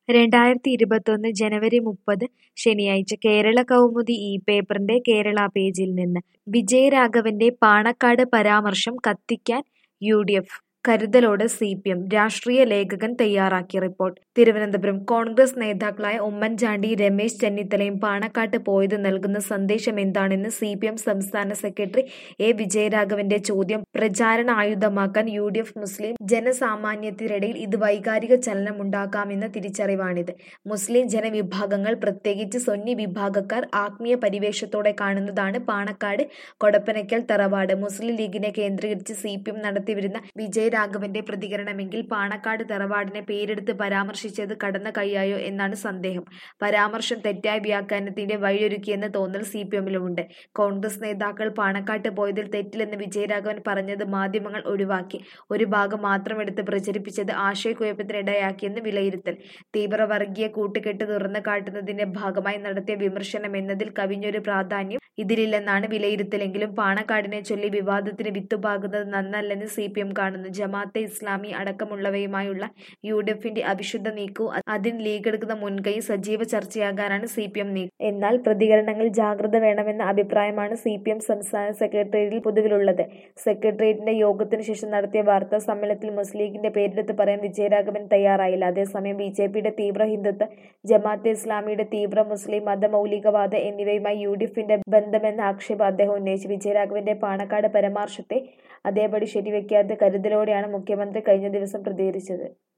രണ്ടായിരത്തി ഇരുപത്തൊന്ന് ജനുവരി മുപ്പത് ശനിയാഴ്ച കേരള കൗമുദി ഈ പേപ്പറിന്റെ കേരള പേജിൽ നിന്ന് വിജയരാഘവന്റെ പാണക്കാട് പരാമർശം കത്തിക്കാൻ യു ഡി എഫ് കരുതലോടെ സി പി എം രാഷ്ട്രീയ ലേഖകൻ തയ്യാറാക്കിയ റിപ്പോർട്ട് തിരുവനന്തപുരം കോൺഗ്രസ് നേതാക്കളായ ഉമ്മൻചാണ്ടി രമേശ് ചെന്നിത്തലയും പാണക്കാട്ട് പോയത് നൽകുന്ന സന്ദേശം എന്താണെന്ന് സി പി എം സംസ്ഥാന സെക്രട്ടറി എ വിജയരാഘവന്റെ ചോദ്യം പ്രചാരണ ആയുധമാക്കാൻ യു ഡി എഫ് മുസ്ലിം ജനസാമാന്യത്തിനിടയിൽ ഇത് വൈകാരിക ചലനമുണ്ടാക്കാമെന്ന തിരിച്ചറിവാണിത് മുസ്ലിം ജനവിഭാഗങ്ങൾ പ്രത്യേകിച്ച് സുന്നി വിഭാഗക്കാർ ആത്മീയ പരിവേഷത്തോടെ കാണുന്നതാണ് പാണക്കാട് കൊടപ്പനയ്ക്കൽ തറവാട് മുസ്ലിം ലീഗിനെ കേന്ദ്രീകരിച്ച് സി പി എം നടത്തിവരുന്ന വിജയരാഘവന്റെ പ്രതികരണമെങ്കിൽ പാണക്കാട് തറവാടിനെ പേരെടുത്ത് പരാമർശിച്ചത് കടന്ന കൈയായോ എന്നാണ് സന്ദേഹം പരാമർശം തെറ്റായ വ്യാഖ്യാനത്തിന്റെ വഴിയൊരുക്കിയെന്ന തോന്നൽ സി പി എമ്മിലുമുണ്ട് കോൺഗ്രസ് നേതാക്കൾ പാണക്കാട്ട് പോയതിൽ തെറ്റില്ലെന്ന് വിജയരാഘവൻ പറഞ്ഞത് മാധ്യമങ്ങൾ ഒഴിവാക്കി ഒരു ഭാഗം മാത്രം എടുത്ത് പ്രചരിപ്പിച്ചത് ആശയക്കുഴപ്പത്തിനിടയാക്കിയെന്ന് വിലയിരുത്തൽ തീവ്ര വർഗീയ കൂട്ടുകെട്ട് തുറന്നു കാട്ടുന്നതിന്റെ ഭാഗമായി നടത്തിയ വിമർശനം എന്നതിൽ കവിഞ്ഞൊരു പ്രാധാന്യം ഇതിലില്ലെന്നാണ് വിലയിരുത്തലെങ്കിലും പാണക്കാടിനെ ചൊല്ലി വിവാദത്തിന് വിത്തുപാകുന്നത് നന്നല്ലെന്ന് സി പി എം കാണുന്നു ജമാഅത്തെ ഇസ്ലാമി അടക്കമുള്ളവയുമായുള്ള യു ഡി എഫിന്റെ അവിശുദ്ധ നീക്കവും അതിന് ലീഗ് എടുക്കുന്ന മുൻകൈയും സജീവ ചർച്ചയാകാനാണ് സി പി എം നീക്കം എന്നാൽ പ്രതികരണങ്ങളിൽ ജാഗ്രത വേണമെന്ന അഭിപ്രായമാണ് സി പി എം സംസ്ഥാന സെക്രട്ടേറിയറ്റിൽ പൊതുവിലുള്ളത് സെക്രട്ടേറിയറ്റിന്റെ യോഗത്തിനു ശേഷം നടത്തിയ വാർത്താ സമ്മേളനത്തിൽ മുസ്ലിം ലീഗിന്റെ പേരെടുത്ത് പറയാൻ വിജയരാഘവൻ തയ്യാറായില്ല അതേസമയം ബി ജെ പിയുടെ തീവ്ര ഹിന്ദുത്വ ജമാഅത്തെ ഇസ്ലാമിയുടെ തീവ്ര മുസ്ലിം മതമൗലികവാദ എന്നിവയുമായി യു ഡി എഫിന്റെ ബന്ധമെന്ന ആക്ഷേപം അദ്ദേഹം ഉന്നയിച്ചു വിജയരാഘവന്റെ പാണക്കാട് പരാമർശത്തെ അതേപടി ശരിവെക്കാതെ കരുതലോടെയാണ് മുഖ്യമന്ത്രി കഴിഞ്ഞ ദിവസം പ്രതികരിച്ചത്